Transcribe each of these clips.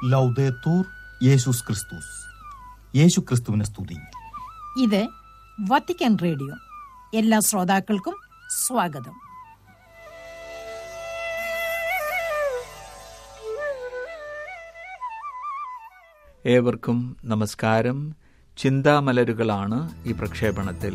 ലൗദേത്തൂർ യേശുസ് ക്രിസ്തുസ് യേശു ക്രിസ്തുവിനെ സ്തുതി ഇത് വത്തിക്കാൻ റേഡിയോ എല്ലാ ശ്രോതാക്കൾക്കും സ്വാഗതം ഏവർക്കും നമസ്കാരം ചിന്താമലരുകളാണ് ഈ പ്രക്ഷേപണത്തിൽ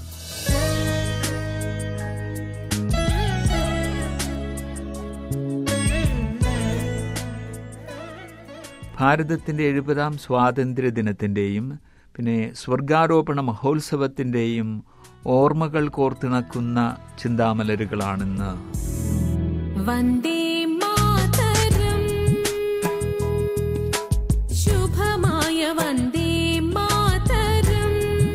ഭാരതത്തിൻ്റെ എഴുപതാം സ്വാതന്ത്ര്യ ദിനത്തിൻ്റെയും പിന്നെ സ്വർഗാരോപണ മഹോത്സവത്തിൻ്റെയും ഓർമ്മകൾ കോർത്തിണക്കുന്ന ചിന്താമലരുകളാണിന്ന് വന്ദേ മാതരം ശുഭമായ വന്ദേ മാതരം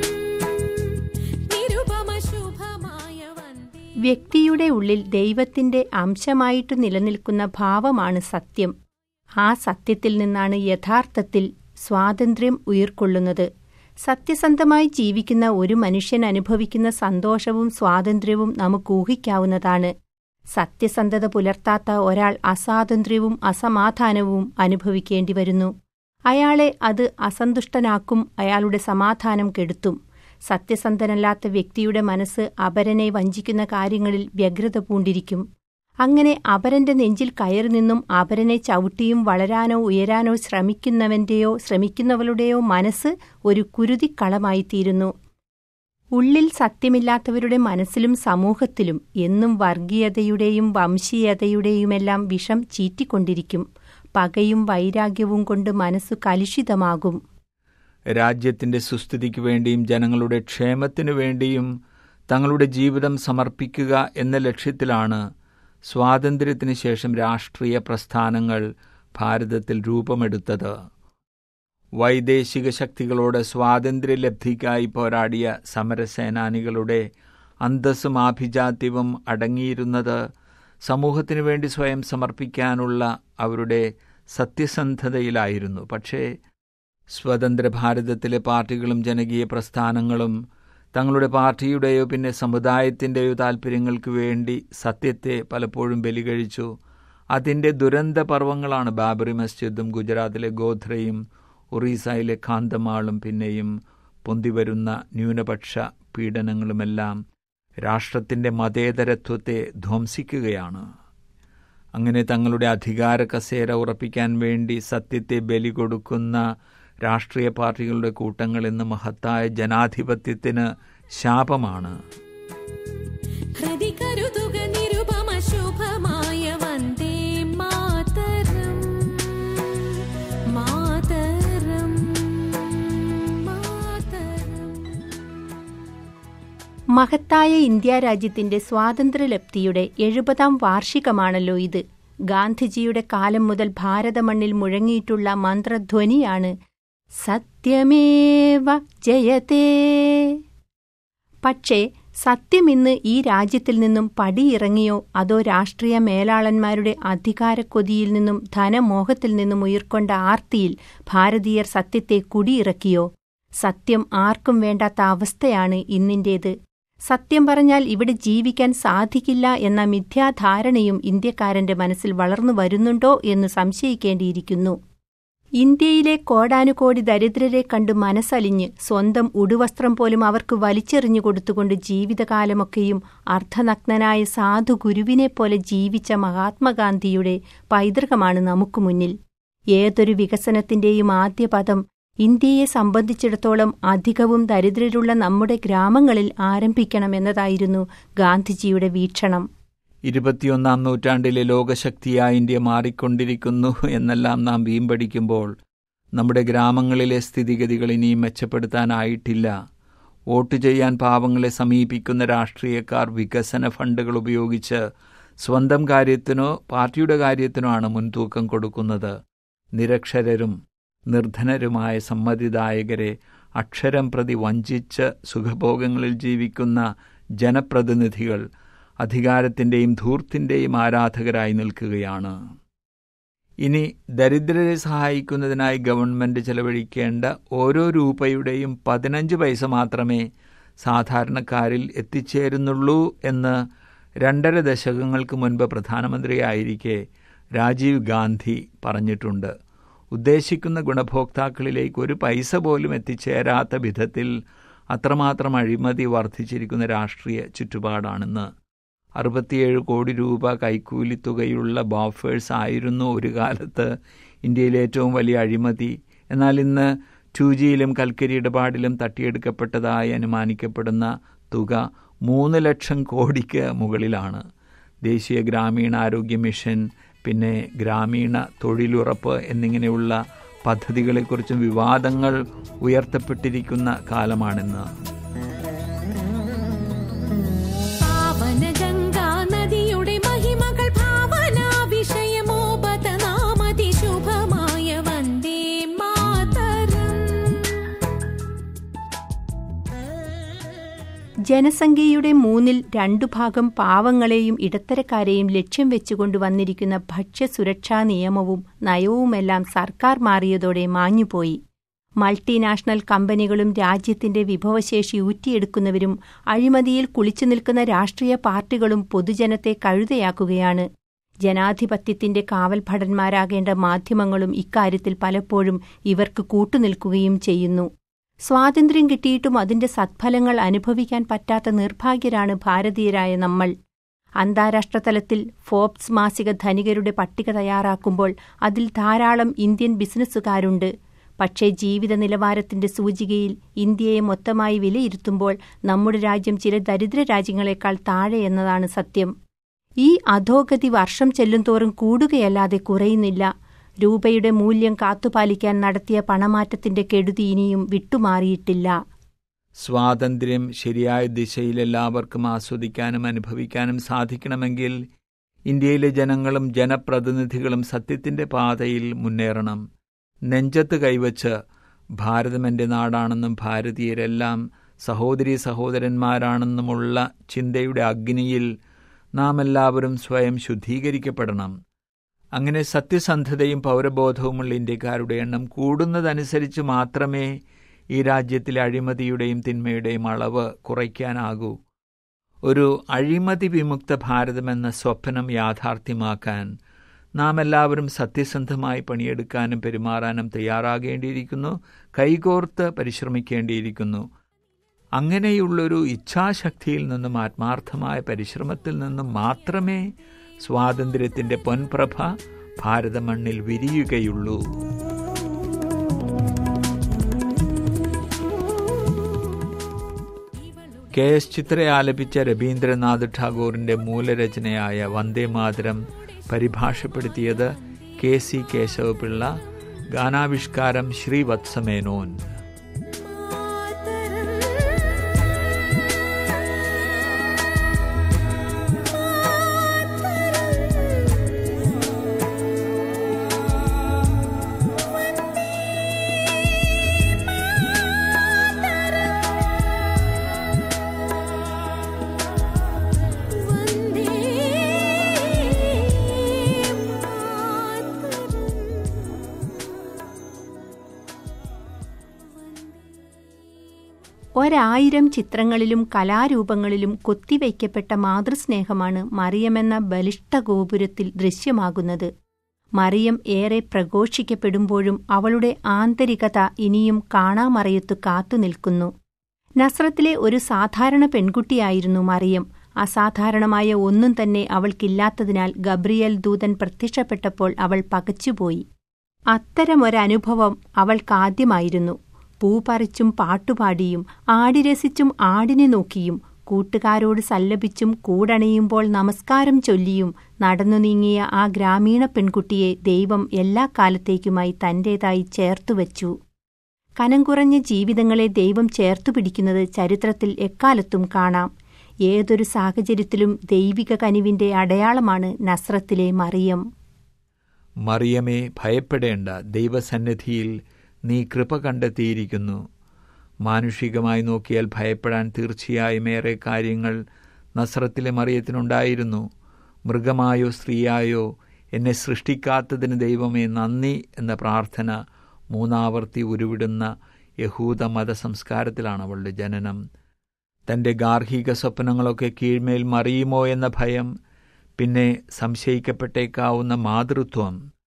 നിരുപമ ശുഭമായ വന്ദേ വ്യക്തിയുടെ ഉള്ളിൽ ദൈവത്തിന്റെ അംശമായിട്ട് നിലനിൽക്കുന്ന ഭാവമാണ് സത്യം ആ സത്യത്തിൽ നിന്നാണ് യഥാർത്ഥത്തിൽ സ്വാതന്ത്ര്യം ഉയർക്കൊള്ളുന്നത് സത്യസന്ധമായി ജീവിക്കുന്ന ഒരു മനുഷ്യൻ അനുഭവിക്കുന്ന സന്തോഷവും സ്വാതന്ത്ര്യവും നമുക്ക് ഊഹിക്കാവുന്നതാണ് സത്യസന്ധത പുലർത്താത്ത ഒരാൾ അസ്വാതന്ത്ര്യവും അസമാധാനവും അനുഭവിക്കേണ്ടി വരുന്നു അയാളെ അത് അസന്തുഷ്ടനാക്കും അയാളുടെ സമാധാനം കെടുത്തും സത്യസന്ധനല്ലാത്ത വ്യക്തിയുടെ മനസ്സ് അപരനെ വഞ്ചിക്കുന്ന കാര്യങ്ങളിൽ വ്യഗ്രത പൂണ്ടിരിക്കും അങ്ങനെ അപരന്റെ നെഞ്ചിൽ കയറി നിന്നും അപരനെ ചവിട്ടിയും വളരാനോ ഉയരാനോ ശ്രമിക്കുന്നവന്റെയോ ശ്രമിക്കുന്നവളുടെയോ മനസ്സ് ഒരു കുരുതിക്കളമായിത്തീരുന്നു ഉള്ളിൽ സത്യമില്ലാത്തവരുടെ മനസ്സിലും സമൂഹത്തിലും എന്നും വർഗീയതയുടെയും വംശീയതയുടെയുമെല്ലാം വിഷം ചീറ്റിക്കൊണ്ടിരിക്കും പകയും വൈരാഗ്യവും കൊണ്ട് മനസ്സു കലുഷിതമാകും രാജ്യത്തിൻ്റെ സുസ്ഥിതിക്ക് വേണ്ടിയും ജനങ്ങളുടെ ക്ഷേമത്തിനു വേണ്ടിയും തങ്ങളുടെ ജീവിതം സമർപ്പിക്കുക എന്ന ലക്ഷ്യത്തിലാണ് സ്വാതന്ത്ര്യത്തിന് ശേഷം രാഷ്ട്രീയ പ്രസ്ഥാനങ്ങൾ ഭാരതത്തിൽ രൂപമെടുത്തത് വൈദേശിക ശക്തികളോട് സ്വാതന്ത്ര്യലബ്ധിക്കായി പോരാടിയ സമരസേനാനികളുടെ അന്തസ്സും ആഭിജാത്യവും അടങ്ങിയിരുന്നത് സമൂഹത്തിനു വേണ്ടി സ്വയം സമർപ്പിക്കാനുള്ള അവരുടെ സത്യസന്ധതയിലായിരുന്നു പക്ഷേ സ്വതന്ത്ര ഭാരതത്തിലെ പാർട്ടികളും ജനകീയ പ്രസ്ഥാനങ്ങളും തങ്ങളുടെ പാർട്ടിയുടെയോ പിന്നെ സമുദായത്തിൻ്റെയോ താൽപ്പര്യങ്ങൾക്ക് വേണ്ടി സത്യത്തെ പലപ്പോഴും ബലികഴിച്ചു അതിൻ്റെ ദുരന്ത പർവങ്ങളാണ് ബാബറി മസ്ജിദും ഗുജറാത്തിലെ ഗോധ്രയും ഒറീസയിലെ കാന്തമാളും പിന്നെയും പൊന്തിവരുന്ന ന്യൂനപക്ഷ പീഡനങ്ങളുമെല്ലാം രാഷ്ട്രത്തിൻ്റെ മതേതരത്വത്തെ ധ്വംസിക്കുകയാണ് അങ്ങനെ തങ്ങളുടെ അധികാര കസേര ഉറപ്പിക്കാൻ വേണ്ടി സത്യത്തെ ബലി കൊടുക്കുന്ന രാഷ്ട്രീയ പാർട്ടികളുടെ കൂട്ടങ്ങൾ ഇന്ന് മഹത്തായ ജനാധിപത്യത്തിന് ശാപമാണ് ഹൃദി കരുതുക നിരുപമ ശുഭമായ വന്ദേ മാതരം മാതരം മാതരം മഹത്തായ ഇന്ത്യ രാജ്യത്തിന്റെ സ്വാതന്ത്ര്യലബ്ധിയുടെ എഴുപതാം വാർഷികമാണല്ലോ ഇത് ഗാന്ധിജിയുടെ കാലം മുതൽ ഭാരതമണ്ണിൽ മുഴങ്ങിയിട്ടുള്ള മന്ത്രധ്വനിയാണ് സത്യമേവ ജയതേ പക്ഷേ സത്യം ഇന്ന് ഈ രാജ്യത്തിൽ നിന്നും പടിയിറങ്ങിയോ അതോ രാഷ്ട്രീയ മേലാളന്മാരുടെ അധികാരക്കൊതിയിൽ നിന്നും ധനമോഹത്തിൽ നിന്നും ഉയർക്കൊണ്ട ആർത്തിയിൽ ഭാരതീയർ സത്യത്തെ കുടിയിറക്കിയോ സത്യം ആർക്കും വേണ്ടാത്ത അവസ്ഥയാണ് ഇന്നിന്റേത് സത്യം പറഞ്ഞാൽ ഇവിടെ ജീവിക്കാൻ സാധിക്കില്ല എന്ന മിഥ്യാധാരണയും ഇന്ത്യക്കാരന്റെ മനസ്സിൽ വളർന്നു വരുന്നുണ്ടോ എന്ന് സംശയിക്കേണ്ടിയിരിക്കുന്നു ഇന്ത്യയിലെ കോടാനുകോടി ദരിദ്രരെ കണ്ട് മനസ്സലിഞ്ഞ് സ്വന്തം ഉടുവസ്ത്രം പോലും അവർക്ക് വലിച്ചെറിഞ്ഞു കൊടുത്തുകൊണ്ട് ജീവിതകാലമൊക്കെയും അർദ്ധനഗ്നനായ സാധു ഗുരുവിനെപ്പോലെ ജീവിച്ച മഹാത്മാഗാന്ധിയുടെ പൈതൃകമാണ് നമുക്ക് മുന്നിൽ ഏതൊരു വികസനത്തിന്റെയും ആദ്യ പദം ഇന്ത്യയെ സംബന്ധിച്ചിടത്തോളം അധികവും ദരിദ്രരുള്ള നമ്മുടെ ഗ്രാമങ്ങളിൽ ആരംഭിക്കണമെന്നതായിരുന്നു ഗാന്ധിജിയുടെ വീക്ഷണം ഇരുപത്തിയൊന്നാം നൂറ്റാണ്ടിലെ ലോകശക്തിയായി ഇന്ത്യ മാറിക്കൊണ്ടിരിക്കുന്നു എന്നെല്ലാം നാം വീമ്പടിക്കുമ്പോൾ നമ്മുടെ ഗ്രാമങ്ങളിലെ സ്ഥിതിഗതികൾ ഇനിയും മെച്ചപ്പെടുത്താനായിട്ടില്ല വോട്ട് ചെയ്യാൻ പാവങ്ങളെ സമീപിക്കുന്ന രാഷ്ട്രീയക്കാർ വികസന ഫണ്ടുകൾ ഉപയോഗിച്ച് സ്വന്തം കാര്യത്തിനോ പാർട്ടിയുടെ കാര്യത്തിനോ ആണ് മുൻതൂക്കം കൊടുക്കുന്നത് നിരക്ഷരരും നിർധനരുമായ സമ്മതിദായകരെ അക്ഷരം പ്രതി വഞ്ചിച്ച് സുഖഭോഗങ്ങളിൽ ജീവിക്കുന്ന ജനപ്രതിനിധികൾ അധികാരത്തിൻ്റെയും ധൂർത്തിൻ്റെയും ആരാധകരായി നിൽക്കുകയാണ് ഇനി ദരിദ്രരെ സഹായിക്കുന്നതിനായി ഗവൺമെൻറ് ചെലവഴിക്കേണ്ട ഓരോ രൂപയുടെയും പതിനഞ്ച് പൈസ മാത്രമേ സാധാരണക്കാരിൽ എത്തിച്ചേരുന്നുള്ളൂ എന്ന് രണ്ടര ദശകങ്ങൾക്ക് മുൻപ് പ്രധാനമന്ത്രിയായിരിക്കെ രാജീവ് ഗാന്ധി പറഞ്ഞിട്ടുണ്ട് ഉദ്ദേശിക്കുന്ന ഗുണഭോക്താക്കളിലേക്ക് ഒരു പൈസ പോലും എത്തിച്ചേരാത്ത വിധത്തിൽ അത്രമാത്രം അഴിമതി വർദ്ധിച്ചിരിക്കുന്ന രാഷ്ട്രീയ ചുറ്റുപാടാണെന്ന് അറുപത്തിയേഴ് കോടി രൂപ കൈക്കൂലി തുകയുള്ള ബോഫേഴ്സ് ആയിരുന്നു ഒരു കാലത്ത് ഇന്ത്യയിലെ ഏറ്റവും വലിയ അഴിമതി എന്നാൽ ഇന്ന് ടു ജിയിലും കൽക്കരി ഇടപാടിലും തട്ടിയെടുക്കപ്പെട്ടതായി അനുമാനിക്കപ്പെടുന്ന തുക മൂന്ന് ലക്ഷം കോടിക്ക് മുകളിലാണ് ദേശീയ ഗ്രാമീണാരോഗ്യ മിഷൻ പിന്നെ ഗ്രാമീണ തൊഴിലുറപ്പ് എന്നിങ്ങനെയുള്ള പദ്ധതികളെക്കുറിച്ചും വിവാദങ്ങൾ ഉയർത്തപ്പെട്ടിരിക്കുന്ന കാലമാണിന്ന് പാവന ഗംഗാ നദിയുടെ മഹിമകൾ ഭാവന വിഷയമോ പതനാമതി ശുഭമായ വന്ദേ മാതരം ജനസംഖ്യയുടെ മൂന്നിൽ രണ്ടു ഭാഗം പാവങ്ങളെയും ഇടത്തരക്കാരെയും ലക്ഷ്യം വെച്ചുകൊണ്ട് വന്നിരിക്കുന്ന ഭക്ഷ്യസുരക്ഷാ നിയമവും നയവുമെല്ലാം സർക്കാർ മാറിയതോടെ മാഞ്ഞുപോയി മൾട്ടിനാഷണൽ കമ്പനികളും രാജ്യത്തിന്റെ വിഭവശേഷി ഊറ്റിയെടുക്കുന്നവരും അഴിമതിയിൽ കുളിച്ചു നിൽക്കുന്ന രാഷ്ട്രീയ പാർട്ടികളും പൊതുജനത്തെ കഴുതയാക്കുകയാണ് ജനാധിപത്യത്തിന്റെ കാവൽഭടന്മാരാകേണ്ട മാധ്യമങ്ങളും ഇക്കാര്യത്തിൽ പലപ്പോഴും ഇവർക്ക് കൂട്ടുനിൽക്കുകയും ചെയ്യുന്നു സ്വാതന്ത്ര്യം കിട്ടിയിട്ടും അതിന്റെ സത്ഫലങ്ങൾ അനുഭവിക്കാൻ പറ്റാത്ത നിർഭാഗ്യരാണ് ഭാരതീയരായ നമ്മൾ അന്താരാഷ്ട്ര തലത്തിൽ ഫോബ്സ് മാസിക ധനികരുടെ പട്ടിക തയ്യാറാക്കുമ്പോൾ അതിൽ ധാരാളം ഇന്ത്യൻ ബിസിനസ്സുകാരുണ്ട് പക്ഷേ ജീവിത നിലവാരത്തിന്റെ സൂചികയിൽ ഇന്ത്യയെ മൊത്തമായി വിലയിരുത്തുമ്പോൾ നമ്മുടെ രാജ്യം ചില ദരിദ്ര രാജ്യങ്ങളെക്കാൾ താഴെ എന്നതാണ് സത്യം ഈ അധോഗതി വർഷം ചെല്ലുംതോറും കൂടുകയല്ലാതെ കുറയുന്നില്ല രൂപയുടെ മൂല്യം കാത്തുപാലിക്കാൻ നടത്തിയ പണമാറ്റത്തിന്റെ കെടുതി ഇനിയും വിട്ടുമാറിയിട്ടില്ല സ്വാതന്ത്ര്യം ശരിയായ ദിശയിൽ എല്ലാവർക്കും ആസ്വദിക്കാനും അനുഭവിക്കാനും സാധിക്കണമെങ്കിൽ ഇന്ത്യയിലെ ജനങ്ങളും ജനപ്രതിനിധികളും സത്യത്തിന്റെ പാതയിൽ മുന്നേറണം നെഞ്ചത്ത് കൈവച്ച് ഭാരതം എൻ്റെ നാടാണെന്നും ഭാരതീയരെല്ലാം സഹോദരീ സഹോദരന്മാരാണെന്നുമുള്ള ചിന്തയുടെ അഗ്നിയിൽ നാം എല്ലാവരും സ്വയം ശുദ്ധീകരിക്കപ്പെടണം അങ്ങനെ സത്യസന്ധതയും പൗരബോധവുമുള്ള ഇന്ത്യക്കാരുടെ എണ്ണം കൂടുന്നതനുസരിച്ച് മാത്രമേ ഈ രാജ്യത്തിലെ അഴിമതിയുടെയും തിന്മയുടെയും അളവ് കുറയ്ക്കാനാകൂ ഒരു അഴിമതി വിമുക്ത ഭാരതമെന്ന സ്വപ്നം യാഥാർത്ഥ്യമാക്കാൻ നാം എല്ലാവരും സത്യസന്ധമായി പണിയെടുക്കാനും പെരുമാറാനും തയ്യാറാകേണ്ടിയിരിക്കുന്നു കൈകോർത്ത് പരിശ്രമിക്കേണ്ടിയിരിക്കുന്നു അങ്ങനെയുള്ളൊരു ഇച്ഛാശക്തിയിൽ നിന്നും ആത്മാർത്ഥമായ പരിശ്രമത്തിൽ നിന്നും മാത്രമേ സ്വാതന്ത്ര്യത്തിന്റെ പൊൻപ്രഭ ഭാരതമണ്ണിൽ വിരിയുകയുള്ളൂ കെ എസ് ചിത്ര ആലപിച്ച രവീന്ദ്രനാഥ് ടാഗോറിന്റെ മൂലരചനയായ വന്ദേമാതരം പരിഭാഷപ്പെടുത്തിയത് കെ സി കേശവപിള്ള ഗാനാവിഷ്കാരം ശ്രീവത്സമേനോൻ വന്ദേ ഒരായിരം ചിത്രങ്ങളിലും കലാരൂപങ്ങളിലും കൊത്തിവയ്ക്കപ്പെട്ട മാതൃസ്നേഹമാണ് മറിയമെന്ന ബലിഷ്ഠ ഗോപുരത്തിൽ ദൃശ്യമാകുന്നത് മറിയം ഏറെ പ്രഘോഷിക്കപ്പെടുമ്പോഴും അവളുടെ ആന്തരികത ഇനിയും കാണാമറയത്തു കാത്തുനിൽക്കുന്നു നസ്രത്തിലെ ഒരു സാധാരണ പെൺകുട്ടിയായിരുന്നു മറിയം അസാധാരണമായ ഒന്നും തന്നെ അവൾക്കില്ലാത്തതിനാൽ ഗബ്രിയൽ ദൂതൻ പ്രത്യക്ഷപ്പെട്ടപ്പോൾ അവൾ പകച്ചുപോയി അത്തരമൊരനുഭവം അവൾക്കാദ്യമായിരുന്നു പൂ പറിച്ചും പാട്ടുപാടിയും ആടിരസിച്ചും ആടിനെ നോക്കിയും കൂട്ടുകാരോട് സല്ലപിച്ചും കൂടണയുമ്പോൾ നമസ്കാരം ചൊല്ലിയും നടന്നു നീങ്ങിയ ആ ഗ്രാമീണ പെൺകുട്ടിയെ ദൈവം എല്ലാ കാലത്തേക്കുമായി തന്റേതായി ചേർത്തുവച്ചു കനം കുറഞ്ഞ ജീവിതങ്ങളെ ദൈവം ചേർത്തുപിടിക്കുന്നത് ചരിത്രത്തിൽ എക്കാലത്തും കാണാം ഏതൊരു സാഹചര്യത്തിലും ദൈവിക കനിവിന്റെ അടയാളമാണ് നസ്രത്തിലെ മറിയം മറിയമേ ഭയപ്പെടേണ്ട ദൈവസന്നിധിയിൽ നീ കൃപ കണ്ടെത്തിയിരിക്കുന്നു മാനുഷികമായി നോക്കിയാൽ ഭയപ്പെടാൻ തീർച്ചയായും ഏറെ കാര്യങ്ങൾ നസ്രത്തിലെ മറിയത്തിനുണ്ടായിരുന്നു മൃഗമായോ സ്ത്രീയായോ എന്നെ സൃഷ്ടിക്കാത്തതിന് ദൈവമേ നന്ദി എന്ന പ്രാർത്ഥന മൂന്നാവർത്തി ഉരുവിടുന്ന യഹൂദ മതസംസ്കാരത്തിലാണ് അവളുടെ ജനനം തന്റെ ഗാർഹിക സ്വപ്നങ്ങളൊക്കെ കീഴ്മേൽ മറിയുമോ എന്ന ഭയം പിന്നെ സംശയിക്കപ്പെട്ടേക്കാവുന്ന മാതൃത്വം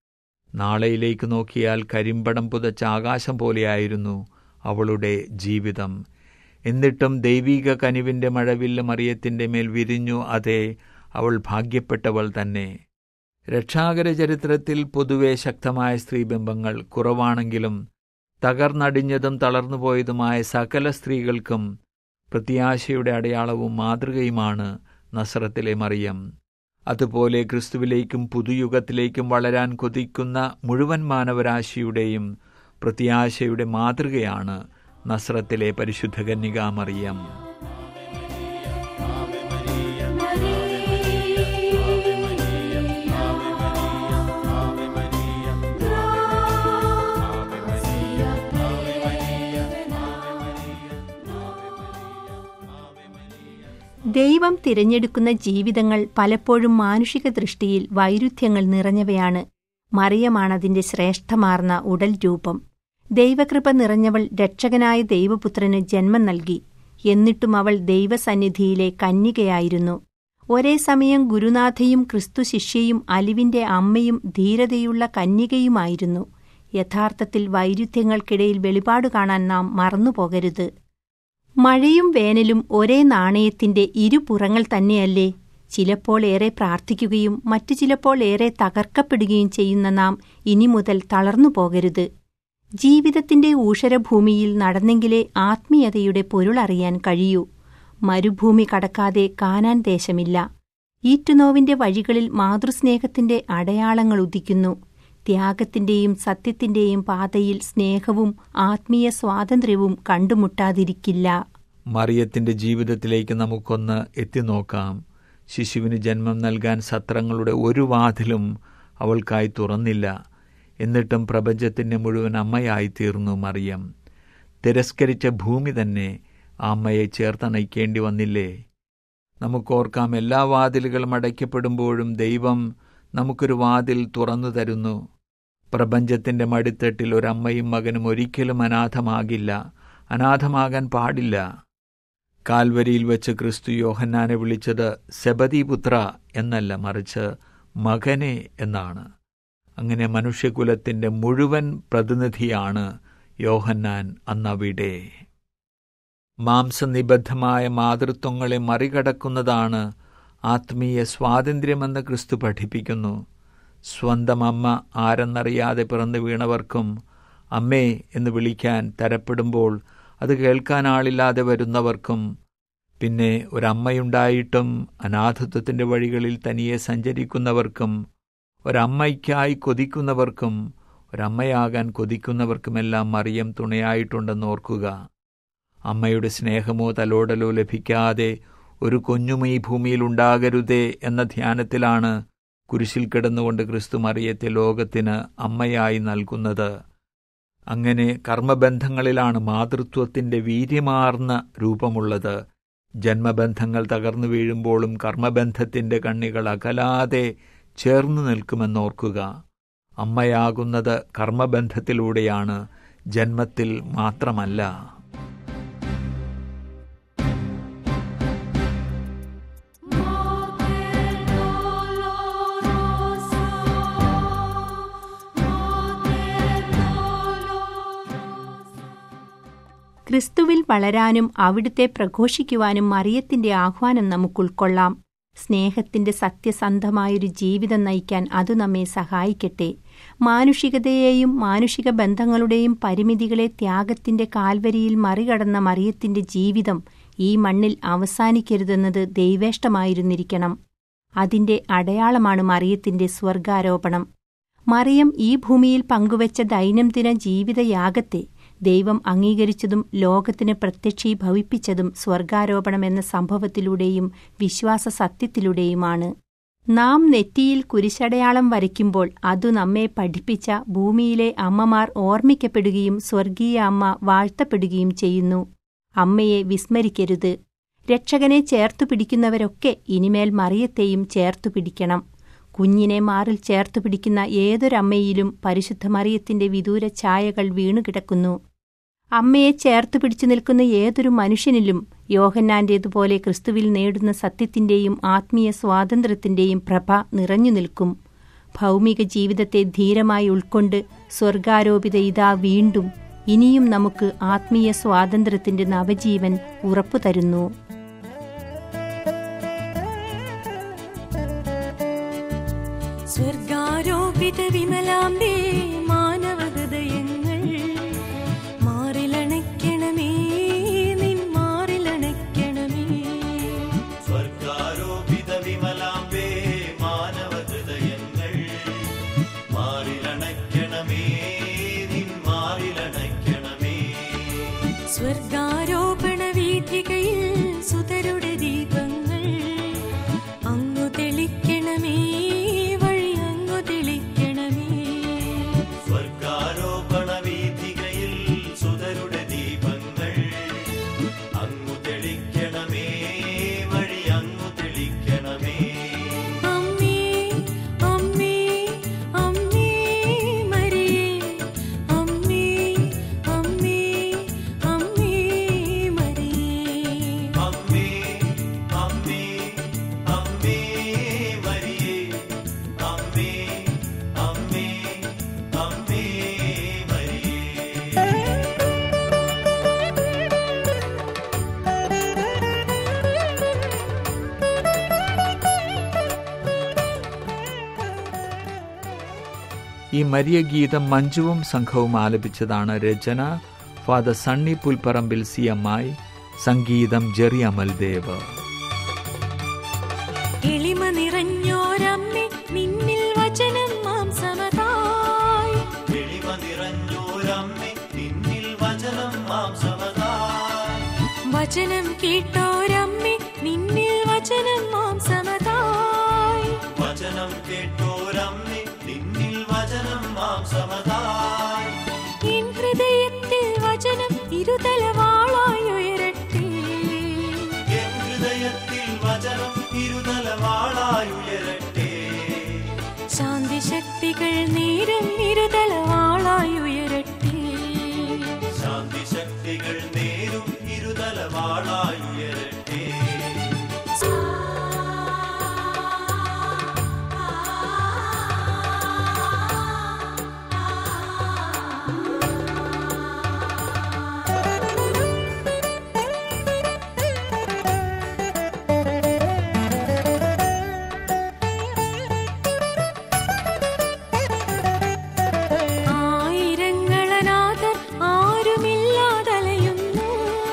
നാളെയിലേക്ക് നോക്കിയാൽ കരിമ്പടം പുതച്ച ആകാശം പോലെയായിരുന്നു അവളുടെ ജീവിതം എന്നിട്ടും ദൈവിക കനിവിൻ്റെ മഴവില്ല് മറിയത്തിൻ്റെ മേൽ വിരിഞ്ഞു അതെ അവൾ ഭാഗ്യപ്പെട്ടവൾ തന്നെ രക്ഷാകര ചരിത്രത്തിൽ പൊതുവെ ശക്തമായ സ്ത്രീബിംബങ്ങൾ കുറവാണെങ്കിലും തകർന്നടിഞ്ഞതും തളർന്നുപോയതുമായ സകല സ്ത്രീകൾക്കും പ്രത്യാശയുടെ അടയാളവും മാതൃകയുമാണ് നസ്രത്തിലെ മറിയം അതുപോലെ ക്രിസ്തുവിലേക്കും പുതുയുഗത്തിലേക്കും വളരാൻ കൊതിക്കുന്ന മുഴുവൻ മാനവരാശിയുടെയും പ്രത്യാശയുടെ മാതൃകയാണ് നസ്രത്തിലെ പരിശുദ്ധ കന്യകാ മറിയം ദൈവം തിരഞ്ഞെടുക്കുന്ന ജീവിതങ്ങൾ പലപ്പോഴും മാനുഷിക ദൃഷ്ടിയിൽ വൈരുദ്ധ്യങ്ങൾ നിറഞ്ഞവയാണ് മറിയമാണതിന്റെ ശ്രേഷ്ഠമാർന്ന ഉടൽ രൂപം ദൈവകൃപ നിറഞ്ഞവൾ രക്ഷകനായ ദൈവപുത്രന് ജന്മം നൽകി എന്നിട്ടും അവൾ ദൈവസന്നിധിയിലെ കന്യകയായിരുന്നു ഒരേ സമയം ഗുരുനാഥയും ക്രിസ്തു ശിഷ്യയും അലിവിന്റെ അമ്മയും ധീരതയുള്ള കന്യകയുമായിരുന്നു യഥാർത്ഥത്തിൽ വൈരുദ്ധ്യങ്ങൾക്കിടയിൽ വെളിപാട് കാണാൻ നാം മറന്നുപോകരുത് മഴയും വേനലും ഒരേ നാണയത്തിന്റെ ഇരുപുറങ്ങൾ തന്നെയല്ലേ ചിലപ്പോൾ ഏറെ പ്രാർത്ഥിക്കുകയും മറ്റു ചിലപ്പോൾ ഏറെ തകർക്കപ്പെടുകയും ചെയ്യുന്ന നാം ഇനി മുതൽ തളർന്നു പോകരുത് ജീവിതത്തിന്റെ ഊഷരഭൂമിയിൽ നടന്നെങ്കിലേ ആത്മീയതയുടെ പൊരുളറിയാൻ കഴിയൂ മരുഭൂമി കടക്കാതെ കാനാൻ ദേശമില്ല ഈറ്റുനോവിന്റെ വഴികളിൽ മാതൃസ്നേഹത്തിന്റെ അടയാളങ്ങൾ ഉദിക്കുന്നു ത്യാഗത്തിന്റെയും സത്യത്തിന്റെയും പാതയിൽ സ്നേഹവും ആത്മീയ സ്വാതന്ത്ര്യവും കണ്ടുമുട്ടാതിരിക്കില്ല മറിയത്തിന്റെ ജീവിതത്തിലേക്ക് നമുക്കൊന്ന് എത്തിനോക്കാം ശിശുവിന് ജന്മം നൽകാൻ സത്രങ്ങളുടെ ഒരു വാതിലും അവൾക്കായി തുറന്നില്ല എന്നിട്ടും പ്രപഞ്ചത്തിന്റെ മുഴുവൻ അമ്മയായി തീർന്നു മറിയം തിരസ്കരിച്ച ഭൂമി തന്നെ ആ അമ്മയെ ചേർത്തണയ്ക്കേണ്ടി വന്നില്ലേ നമുക്കോർക്കാം എല്ലാ വാതിലുകളും അടയ്ക്കപ്പെടുമ്പോഴും ദൈവം നമുക്കൊരു വാതിൽ തുറന്നു തരുന്നു പ്രപഞ്ചത്തിന്റെ മടിത്തട്ടിൽ ഒരമ്മയും മകനും ഒരിക്കലും അനാഥമാകില്ല അനാഥമാകാൻ പാടില്ല കാൽവരിയിൽ വെച്ച് ക്രിസ്തു യോഹന്നാനെ വിളിച്ചത് സെബദീപുത്ര എന്നല്ല മറിച്ച് മകനെ എന്നാണ് അങ്ങനെ മനുഷ്യകുലത്തിന്റെ മുഴുവൻ പ്രതിനിധിയാണ് യോഹന്നാൻ അന്നവിടെ മാംസനിബദ്ധമായ മാതൃത്വങ്ങളെ മറികടക്കുന്നതാണ് ആത്മീയ സ്വാതന്ത്ര്യമെന്ന് ക്രിസ്തു പഠിപ്പിക്കുന്നു സ്വന്തം അമ്മ ആരെന്നറിയാതെ പിറന്നു വീണവർക്കും അമ്മേ എന്ന് വിളിക്കാൻ തരപ്പെടുമ്പോൾ അത് കേൾക്കാൻ ആളില്ലാതെ വരുന്നവർക്കും പിന്നെ ഒരമ്മയുണ്ടായിട്ടും അനാഥത്വത്തിന്റെ വഴികളിൽ തനിയെ സഞ്ചരിക്കുന്നവർക്കും ഒരമ്മയ്ക്കായി കൊതിക്കുന്നവർക്കും ഒരമ്മയാകാൻ കൊതിക്കുന്നവർക്കുമെല്ലാം മറിയം തുണയായിട്ടുണ്ടെന്ന് ഓർക്കുക അമ്മയുടെ സ്നേഹമോ തലോടലോ ലഭിക്കാതെ ഒരു കുഞ്ഞും ഈ ഭൂമിയിൽ ഉണ്ടാകരുതേ എന്ന ധ്യാനത്തിലാണ് കുരിശിൽ കിടന്നുകൊണ്ട് ക്രിസ്തു മറിയത്തെ ലോകത്തിന് അമ്മയായി നൽകുന്നത് അങ്ങനെ കർമ്മബന്ധങ്ങളിലാണ് മാതൃത്വത്തിന്റെ വീര്യമാർന്ന രൂപമുള്ളത് ജന്മബന്ധങ്ങൾ തകർന്നു വീഴുമ്പോഴും കർമ്മബന്ധത്തിന്റെ കണ്ണികൾ അകലാതെ ചേർന്നു നിൽക്കുമെന്നോർക്കുക അമ്മയാകുന്നത് കർമ്മബന്ധത്തിലൂടെയാണ് ജന്മത്തിൽ മാത്രമല്ല ക്രിസ്തുവിൽ വളരാനും അവിടുത്തെ പ്രഘോഷിക്കുവാനും മറിയത്തിന്റെ ആഹ്വാനം നമുക്കുൾക്കൊള്ളാം സ്നേഹത്തിന്റെ സത്യസന്ധമായൊരു ജീവിതം നയിക്കാൻ അത് നമ്മെ സഹായിക്കട്ടെ മാനുഷികതയെയും മാനുഷിക ബന്ധങ്ങളുടെയും പരിമിതികളെ ത്യാഗത്തിന്റെ കാൽവരിയിൽ മറികടന്ന മറിയത്തിന്റെ ജീവിതം ഈ മണ്ണിൽ അവസാനിക്കരുതെന്നത് ദൈവേഷ്ടമായിരുന്നിരിക്കണം അതിന്റെ അടയാളമാണ് മറിയത്തിന്റെ സ്വർഗാരോപണം മറിയം ഈ ഭൂമിയിൽ പങ്കുവച്ച ദൈനംദിന ജീവിതയാഗത്തെ ദൈവം അംഗീകരിച്ചതും ലോകത്തിന് പ്രത്യക്ഷീഭവിപ്പിച്ചതും സ്വർഗാരോപണമെന്ന സംഭവത്തിലൂടെയും വിശ്വാസ സത്യത്തിലൂടെയുമാണ് നാം നെറ്റിയിൽ കുരിശടയാളം വരയ്ക്കുമ്പോൾ അതു നമ്മെ പഠിപ്പിച്ച ഭൂമിയിലെ അമ്മമാർ ഓർമ്മിക്കപ്പെടുകയും സ്വർഗീയ അമ്മ വാഴ്ത്തപ്പെടുകയും ചെയ്യുന്നു അമ്മയെ വിസ്മരിക്കരുത് രക്ഷകനെ ചേർത്തു പിടിക്കുന്നവരൊക്കെ ഇനിമേൽ മറിയത്തെയും ചേർത്തു പിടിക്കണം കുഞ്ഞിനെ മാറിൽ ചേർത്തു പിടിക്കുന്ന ഏതൊരമ്മയിലും പരിശുദ്ധ മറിയത്തിന്റെ വിദൂര ഛായകൾ വീണുകിടക്കുന്നു അമ്മയെ ചേർത്തു പിടിച്ചു നിൽക്കുന്ന ഏതൊരു മനുഷ്യനിലും യോഹന്നാന്റേതുപോലെ ക്രിസ്തുവിൽ നേടുന്ന സത്യത്തിന്റെയും ആത്മീയ സ്വാതന്ത്ര്യത്തിന്റെയും പ്രഭ നിറഞ്ഞു നിൽക്കും ഭൗമിക ജീവിതത്തെ ധീരമായി ഉൾക്കൊണ്ട് സ്വർഗാരോപിത ഇതാ വീണ്ടും ഇനിയും നമുക്ക് ആത്മീയ സ്വാതന്ത്ര്യത്തിന്റെ നവജീവൻ ഉറപ്പു തരുന്നു സ്വർഗാരോപിത വിമലാംബേ മാനവ ഹൃദയങ്ങൾ മാറിലണയ്ക്കണമേ നിൻ മാറിലണയ്ക്കണമേ സ്വർഗാരോപിത വിമലാംബേ മാനവ ഹൃദയങ്ങൾ മാറിലണയ്ക്കണമേ നിൻ മാറിലണയ്ക്കണമേ സ്വർഗാരോപണ വീഥികയിൽ സുതരുടെ ദീപങ്ങൾ അങ്ങു തെളിക്കണമേ വഴി അങ്ങു തെളിക്കണമേ സ്വർഗാരോപണ വീഥികയിൽ സുതരുടെ ദീപങ്ങൾ അങ്ങു തെളിക്കണമേ വഴി അങ്ങു തെളിക്കണമേ അമ്മേ അമ്മേ അമ്മേ മരിയേ അമ്മേ അമ്മേ അമ്മേ മരിയേ അമ്മേ അമ്മേ അമ്മേ മരിയേ അമ്മേ അമ്മേ അമ്മേ മരിയേ ഈ മരിയ ഗീതം മഞ്ജുവും സംഘവും ആലപിച്ചതാണ് രചന father Sunny Pulpparambil C M I സംഗീതം ജെറി അമൽദേവ് എളിമ നിറഞ്ഞോരമ്മേ നിന്നിൽ വചനം മാംസമതായി എളിമ നിറഞ്ഞോരമ്മേ നിന്നിൽ വചനം മാംസമതായി വചനം കേട്ടോരമ്മേ നിന്നിൽ വചനം മാംസമതായി വചനം കേട്ടോരമ്മേ നിന്നിൽ വചനം മാംസമതായി എൻ ഹൃദയത്തിൽ വചനം ഇരുതലവാളായി ഉയരട്ടെ എൻ ഹൃദയത്തിൽ വചനം ഇരുതലവാളായുയരട്ടെ ശാന്തി ശക്തികൾ നേരം ഇരുതലവാളായി ഉയരട്ടെ ശാന്തി ശക്തികൾ നേരും ഇരുതലവാളായുയരട്ടെ ആയിരങ്ങളനാഥർ ആരുമില്ലാതലയുന്നു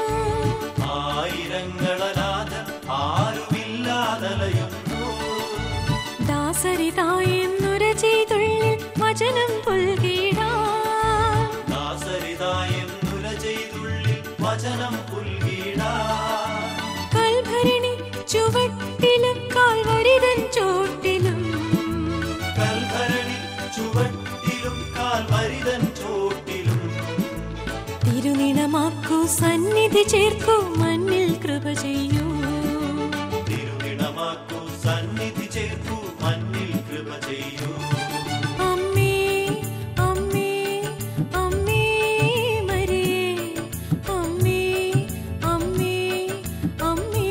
ആയിരങ്ങളനാഥ ആരുമില്ലാതലയുന്നു ദാസരിതായെന്നുര ചെയ്തുള്ളിൽ വചനം പുൽകിടാൻ ദാസരിതായെന്നുര ചെയ്തുള്ളിൽ വചനം പുൽകീടാ കൽഭരണി ചുവട്ടിലും കാൽവരിതൻ ചോട്ടിലും കൽഭരണി ചുവട്ടിലും കാൽവരിതൻ ചോട്ടിലും തിരുനിണമാക്കൂ സന്നിധി ചേർക്കൂ മണ്ണിൽ കൃപ ചെയ്യൂ തിരുവിണമാക്കൂ സന്നിധി ചേർക്കൂ മണ്ണിൽ കൃപ ചെയ്യൂ അമ്മേ അമ്മേ അമ്മേ മരിയേ അമ്മേ അമ്മേ അമ്മേ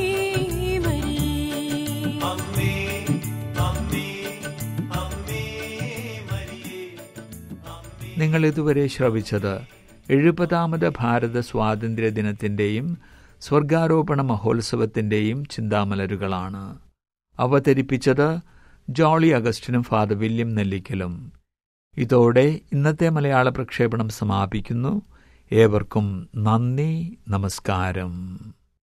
മരിയേ അമ്മേ അമ്മേ അമ്മേ മരിയേ അമ്മേ നിങ്ങൾ ഇതുവരെ ശ്രവിച്ചത് എഴുപതാമത് ഭാരത സ്വാതന്ത്ര്യ ദിനത്തിന്റെയും സ്വർഗാരോപണ മഹോത്സവത്തിന്റെയും ചിന്താമലരുകളാണ് അവതരിപ്പിച്ചത് ജോളി അഗസ്റ്റിനും ഫാദർ വില്യം നെല്ലിക്കലും ഇതോടെ ഇന്നത്തെ മലയാള പ്രക്ഷേപണം സമാപിക്കുന്നു ഏവർക്കും നന്ദി നമസ്കാരം